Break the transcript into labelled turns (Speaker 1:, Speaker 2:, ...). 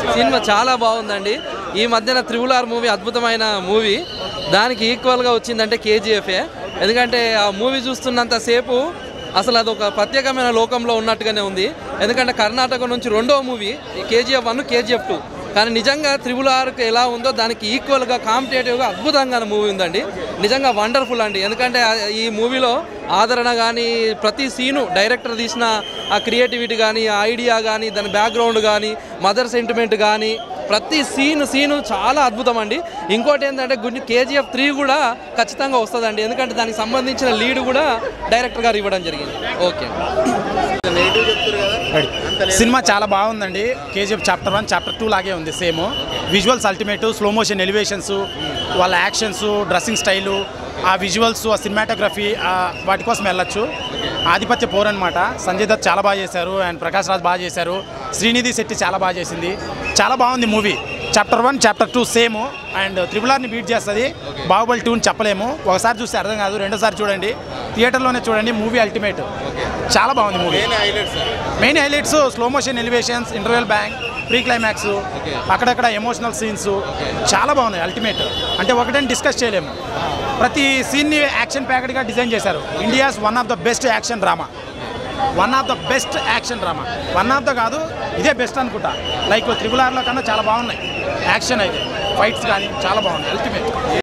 Speaker 1: cinema చాలా బాగుందండి ఈ మధ్యన త్రిబుల్ ఆర్ మూవీ అద్భుతమైన మూవీ దానికి ఈక్వల్గా వచ్చిందంటే కేజీఎఫే ఎందుకంటే ఆ మూవీ చూస్తున్నంత సేపు అసలు అది ఒక ప్రత్యేకమైన లోకంలో ఉన్నట్టుగానే ఉంది ఎందుకంటే కర్ణాటక నుంచి రెండో మూవీ ఈ కేజీఎఫ్ వన్ కేజీఎఫ్ టూ కానీ నిజంగా త్రిబుల్ ఆర్కి ఎలా ఉందో దానికి ఈక్వల్గా కాంపిటేటివ్గా అద్భుతంగా మూవీ ఉందండి నిజంగా వండర్ఫుల్ అండి ఎందుకంటే ఆ- ఈ మూవీలో ఆదరణ కానీ ప్రతి సీను డైరెక్టర్ తీసిన ఆ క్రియేటివిటీ కానీ ఆ ఐడియా కానీ దాని బ్యాక్గ్రౌండ్ కానీ మదర్ సెంటిమెంట్ కానీ ప్రతి సీన్ సీను చాలా అద్భుతం అండి ఇంకోటి ఏంటంటే గుడ్ కేజీఎఫ్ త్రీ కూడా ఖచ్చితంగా వస్తుందండి ఎందుకంటే దానికి సంబంధించిన లీడ్ కూడా డైరెక్టర్ గారు ఇవ్వడం జరిగింది ఓకే
Speaker 2: సినిమా చాలా బాగుందండి KGF chapter one chapter two లాగే ఉంది same visuals ultimate slow motion elevations వాళ్ళ యాక్షన్స్ డ్రెస్సింగ్ స్టైలు ఆ విజువల్స్ ఆ సినిమాటోగ్రఫీ వాటి కోసం వెళ్ళొచ్చు ఆధిపత్య పోర్ అనమాట సంజయ్ దత్ చాలా బాగా చేశారు అండ్ ప్రకాష్ రాజ్ బాగా చేశారు శ్రీనిధి శెట్టి చాలా బాగా చేసింది చాలా బాగుంది movie chapter one chapter two same and triple ఆర్ని బీట్ చేస్తుంది బాహుబలి టూని చెప్పలేము ఒకసారి చూస్తే అర్థం కాదు రెండోసారి చూడండి థియేటర్లోనే చూడండి మూవీ అల్టిమేట్ చాలా బాగుంది movie main highlights slow motion elevations interval bang pre climax అక్కడక్కడ ఎమోషనల్ సీన్స్ చాలా బాగున్నాయి అల్టిమేట్ అంటే ఒకటని డిస్కస్ చేయలేము ప్రతి సీన్ని యాక్షన్ ప్యాకెట్గా డిజైన్ చేశారు India's one of the best action drama one of the best action drama one of the కాదు ఇదే బెస్ట్ అనుకుంటా లైక్ త్రిబుల్ ఆర్లో కన్నా చాలా బాగున్నాయి యాక్షన్ అయితే ఫైట్స్ కానీ చాలా బాగున్నాయి అల్టిమేట్